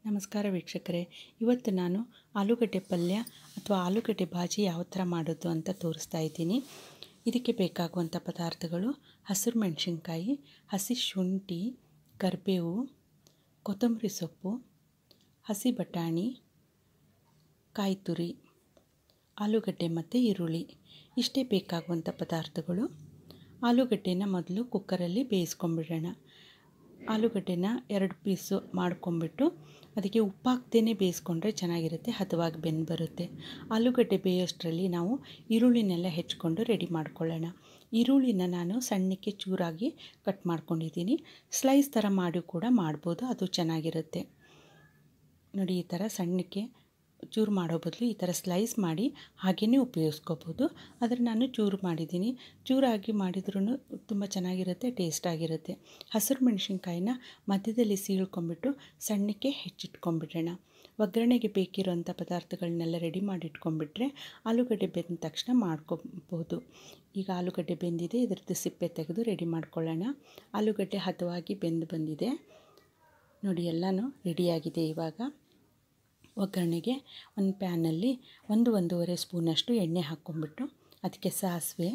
ನಮಸ್ಕಾರ ವೀಕ್ಷಕರೇ ಇವತ್ತು ನಾನು ಆಲೂಗಡ್ಡೆ ಪಲ್ಯ ಅಥವಾ ಆಲೂಗಡ್ಡೆ ಭಾಜಿ ಯಾವ ಥರ ಮಾಡೋದು ಅಂತ ತೋರಿಸ್ತಾ ಇದ್ದೀನಿ ಇದಕ್ಕೆ ಬೇಕಾಗುವಂಥ ಪದಾರ್ಥಗಳು ಹಸಿರು ಮೆಣಸಿನ್ಕಾಯಿ ಹಸಿ ಶುಂಠಿ ಕರಿಬೇವು ಕೊತ್ತಂಬರಿ ಸೊಪ್ಪು ಹಸಿ ಬಟಾಣಿ ಕಾಯಿ ತುರಿ ಆಲೂಗಡ್ಡೆ ಮತ್ತು ಈರುಳ್ಳಿ ಇಷ್ಟೇ ಬೇಕಾಗುವಂಥ ಪದಾರ್ಥಗಳು ಆಲೂಗಡ್ಡೆನ ಮೊದಲು ಕುಕ್ಕರಲ್ಲಿ ಬೇಯಿಸ್ಕೊಂಬಿಡೋಣ ಆಲೂಗಡ್ಡೆನ ಎರಡು ಪೀಸು ಮಾಡ್ಕೊಂಬಿಟ್ಟು ಅದಕ್ಕೆ ಉಪ್ಪು ಹಾಕ್ದೇ ಬೇಯಿಸ್ಕೊಂಡ್ರೆ ಚೆನ್ನಾಗಿರುತ್ತೆ ಹದವಾಗಿ ಬೆಂದು ಬರುತ್ತೆ ಆಲೂಗಡ್ಡೆ ಬೇಯೋಷ್ಟರಲ್ಲಿ ನಾವು ಈರುಳ್ಳಿನೆಲ್ಲ ಹೆಚ್ಕೊಂಡು ರೆಡಿ ಮಾಡ್ಕೊಳ್ಳೋಣ ಈರುಳ್ಳಿನ ನಾನು ಸಣ್ಣಕ್ಕೆ ಚೂರಾಗಿ ಕಟ್ ಮಾಡ್ಕೊಂಡಿದ್ದೀನಿ ಸ್ಲೈಸ್ ಥರ ಮಾಡಿ ಕೂಡ ಮಾಡ್ಬೋದು ಅದು ಚೆನ್ನಾಗಿರುತ್ತೆ ನೋಡಿ ಈ ಥರ ಸಣ್ಣಕ್ಕೆ ಚೂರು ಮಾಡೋ ಬದಲು ಈ ಥರ ಸ್ಲೈಸ್ ಮಾಡಿ ಹಾಗೆಯೇ ಉಪಯೋಗಿಸ್ಕೋಬೋದು ಆದರೆ ನಾನು ಚೂರು ಮಾಡಿದ್ದೀನಿ ಚೂರಾಗಿ ಮಾಡಿದ್ರೂ ತುಂಬ ಚೆನ್ನಾಗಿರುತ್ತೆ ಟೇಸ್ಟಾಗಿರುತ್ತೆ ಹಸಿರು ಮೆಣಸಿನ್ಕಾಯಿನ ಮಧ್ಯದಲ್ಲಿ ಸೀಳ್ಕೊಂಬಿಟ್ಟು ಸಣ್ಣಕ್ಕೆ ಹೆಚ್ಚಿಟ್ಕೊಂಬಿಡೋಣ ಒಗ್ಗರಣೆಗೆ ಬೇಕಿರೋಂಥ ಪದಾರ್ಥಗಳನ್ನೆಲ್ಲ ರೆಡಿ ಮಾಡಿ ಇಟ್ಕೊಂಡ್ಬಿಟ್ರೆ ಆಲೂಗಡ್ಡೆ ಬೆಂದ ತಕ್ಷಣ ಮಾಡ್ಕೊಬೋದು ಈಗ ಆಲೂಗಡ್ಡೆ ಬೆಂದಿದೆ ಇದ್ರದ್ದು ಸಿಪ್ಪೆ ತೆಗೆದು ರೆಡಿ ಮಾಡ್ಕೊಳ್ಳೋಣ ಆಲೂಗಡ್ಡೆ ಹದವಾಗಿ ಬೆಂದು ಬಂದಿದೆ ನೋಡಿ ಎಲ್ಲನೂ ರೆಡಿಯಾಗಿದೆ ಇವಾಗ ಒಗ್ಗರಣೆಗೆ ಒಂದು ಪ್ಯಾನಲ್ಲಿ ಒಂದು ಒಂದೂವರೆ ಸ್ಪೂನಷ್ಟು ಎಣ್ಣೆ ಹಾಕ್ಕೊಂಬಿಟ್ಟು ಅದಕ್ಕೆ ಸಾಸಿವೆ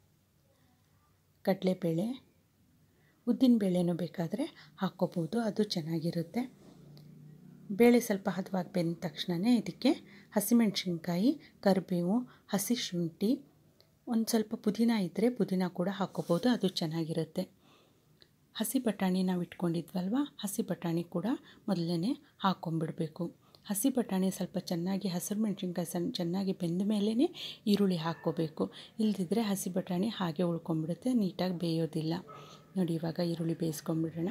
ಕಡಲೆಬೇಳೆ ಉದ್ದಿನಬೇಳೆನೂ ಬೇಕಾದರೆ ಹಾಕ್ಕೋಬೋದು ಅದು ಚೆನ್ನಾಗಿರುತ್ತೆ ಬೇಳೆ ಸ್ವಲ್ಪ ಹದವಾಗಿ ಬೆಂದ ತಕ್ಷಣವೇ ಇದಕ್ಕೆ ಹಸಿಮೆಣ್ಸಿನ್ಕಾಯಿ ಕರಿಬೇವು ಹಸಿ ಶುಂಠಿ ಒಂದು ಸ್ವಲ್ಪ ಪುದೀನ ಇದ್ದರೆ ಪುದೀನ ಕೂಡ ಹಾಕ್ಕೋಬೋದು ಅದು ಚೆನ್ನಾಗಿರುತ್ತೆ ಹಸಿ ಬಟಾಣಿ ನಾವು ಇಟ್ಕೊಂಡಿದ್ವಲ್ವ ಹಸಿ ಬಟಾಣಿ ಕೂಡ ಮೊದಲೇ ಹಾಕ್ಕೊಂಬಿಡಬೇಕು ಹಸಿ ಬಟಾಣಿ ಸ್ವಲ್ಪ ಚೆನ್ನಾಗಿ ಹಸಿರು ಮೆಣಸಿನ್ಕಾಯಿ ಸಣ್ಣ ಚೆನ್ನಾಗಿ ಬೆಂದ ಮೇಲೇ ಈರುಳ್ಳಿ ಹಾಕ್ಕೋಬೇಕು ಇಲ್ಲದಿದ್ದರೆ ಹಸಿ ಬಟಾಣಿ ಹಾಗೆ ಉಳ್ಕೊಂಬಿಡುತ್ತೆ ನೀಟಾಗಿ ಬೇಯೋದಿಲ್ಲ ನೋಡಿ ಇವಾಗ ಈರುಳ್ಳಿ ಬೇಯಿಸ್ಕೊಂಬಿಡೋಣ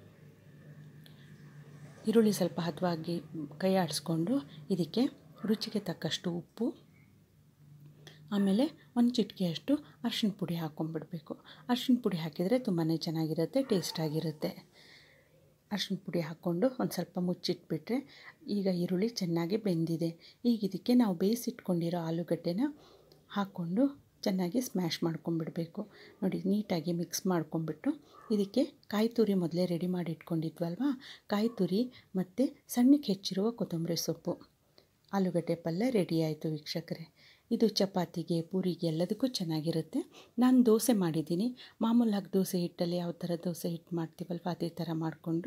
ಈರುಳ್ಳಿ ಸ್ವಲ್ಪ ಹದವಾಗಿ ಕೈ ಆಡಿಸ್ಕೊಂಡು ಇದಕ್ಕೆ ರುಚಿಗೆ ತಕ್ಕಷ್ಟು ಉಪ್ಪು ಆಮೇಲೆ ಒಂದು ಚಿಟಿಕೆಯಷ್ಟು ಅರ್ಶಿಣ ಪುಡಿ ಹಾಕ್ಕೊಂಬಿಡ್ಬೇಕು ಅರ್ಶಿಣ ಪುಡಿ ಹಾಕಿದರೆ ತುಂಬಾ ಚೆನ್ನಾಗಿರುತ್ತೆ ಟೇಸ್ಟಾಗಿರುತ್ತೆ ಅರ್ಶಿಣ ಪುಡಿ ಹಾಕ್ಕೊಂಡು ಒಂದು ಸ್ವಲ್ಪ ಮುಚ್ಚಿಟ್ಬಿಟ್ರೆ ಈಗ ಈರುಳ್ಳಿ ಚೆನ್ನಾಗಿ ಬೆಂದಿದೆ ಈಗ ಇದಕ್ಕೆ ನಾವು ಬೇಯಿಸಿಟ್ಕೊಂಡಿರೋ ಆಲೂಗಡ್ಡೆನ ಹಾಕ್ಕೊಂಡು ಚೆನ್ನಾಗಿ ಸ್ಮ್ಯಾಶ್ ಮಾಡ್ಕೊಂಬಿಡಬೇಕು ನೋಡಿ ನೀಟಾಗಿ ಮಿಕ್ಸ್ ಮಾಡ್ಕೊಂಬಿಟ್ಟು ಇದಕ್ಕೆ ಕಾಯಿ ತುರಿ ಮೊದಲೇ ರೆಡಿ ಮಾಡಿ ಇಟ್ಕೊಂಡಿದ್ವಲ್ವ ಕಾಯಿ ತುರಿ ಮತ್ತು ಸಣ್ಣಕ್ಕೆ ಹೆಚ್ಚಿರುವ ಕೊತ್ತಂಬರಿ ಸೊಪ್ಪು ಆಲೂಗಡ್ಡೆ ಪಲ್ಯ ರೆಡಿ ಆಯಿತು ವೀಕ್ಷಕರೇ ಇದು ಚಪಾತಿಗೆ ಪೂರಿಗೆ ಎಲ್ಲದಕ್ಕೂ ಚೆನ್ನಾಗಿರುತ್ತೆ ನಾನು ದೋಸೆ ಮಾಡಿದ್ದೀನಿ ಮಾಮೂಲಾಗಿ ದೋಸೆ ಹಿಟ್ಟಲ್ಲಿ ಯಾವ ಥರ ದೋಸೆ ಹಿಟ್ಟು ಮಾಡ್ತೀವಲ್ವ ಅದೇ ಥರ ಮಾಡಿಕೊಂಡು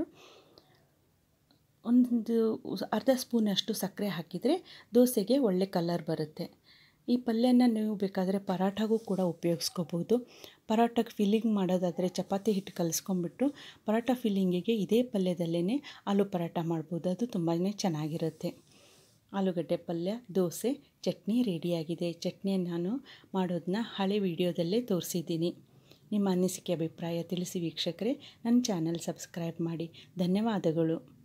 ಒಂದು ಅರ್ಧ ಸ್ಪೂನಷ್ಟು ಸಕ್ಕರೆ ಹಾಕಿದರೆ ದೋಸೆಗೆ ಒಳ್ಳೆ ಕಲರ್ ಬರುತ್ತೆ ಈ ಪಲ್ಯನ ನೀವು ಬೇಕಾದರೆ ಪರಾಠಗೂ ಕೂಡ ಉಪಯೋಗಿಸ್ಕೋಬೋದು ಪರಾಟಕ್ಕೆ ಫಿಲ್ಲಿಂಗ್ ಮಾಡೋದಾದರೆ ಚಪಾತಿ ಹಿಟ್ಟು ಕಲಿಸ್ಕೊಂಬಿಟ್ಟು ಪರಾಟ ಫಿಲ್ಲಿಂಗಿಗೆ ಇದೇ ಪಲ್ಯದಲ್ಲೇ ಆಲೂ ಪರಾಟ ಮಾಡ್ಬೋದು ಅದು ತುಂಬಾ ಚೆನ್ನಾಗಿರುತ್ತೆ ಆಲೂಗಡ್ಡೆ ಪಲ್ಯ ದೋಸೆ ಚಟ್ನಿ ರೆಡಿಯಾಗಿದೆ ಚಟ್ನಿ ನಾನು ಮಾಡೋದನ್ನ ಹಳೆ ವಿಡಿಯೋದಲ್ಲೇ ತೋರಿಸಿದ್ದೀನಿ ನಿಮ್ಮ ಅನಿಸಿಕೆ ಅಭಿಪ್ರಾಯ ತಿಳಿಸಿ ವೀಕ್ಷಕರೇ ನನ್ನ ಚಾನಲ್ ಸಬ್ಸ್ಕ್ರೈಬ್ ಮಾಡಿ ಧನ್ಯವಾದಗಳು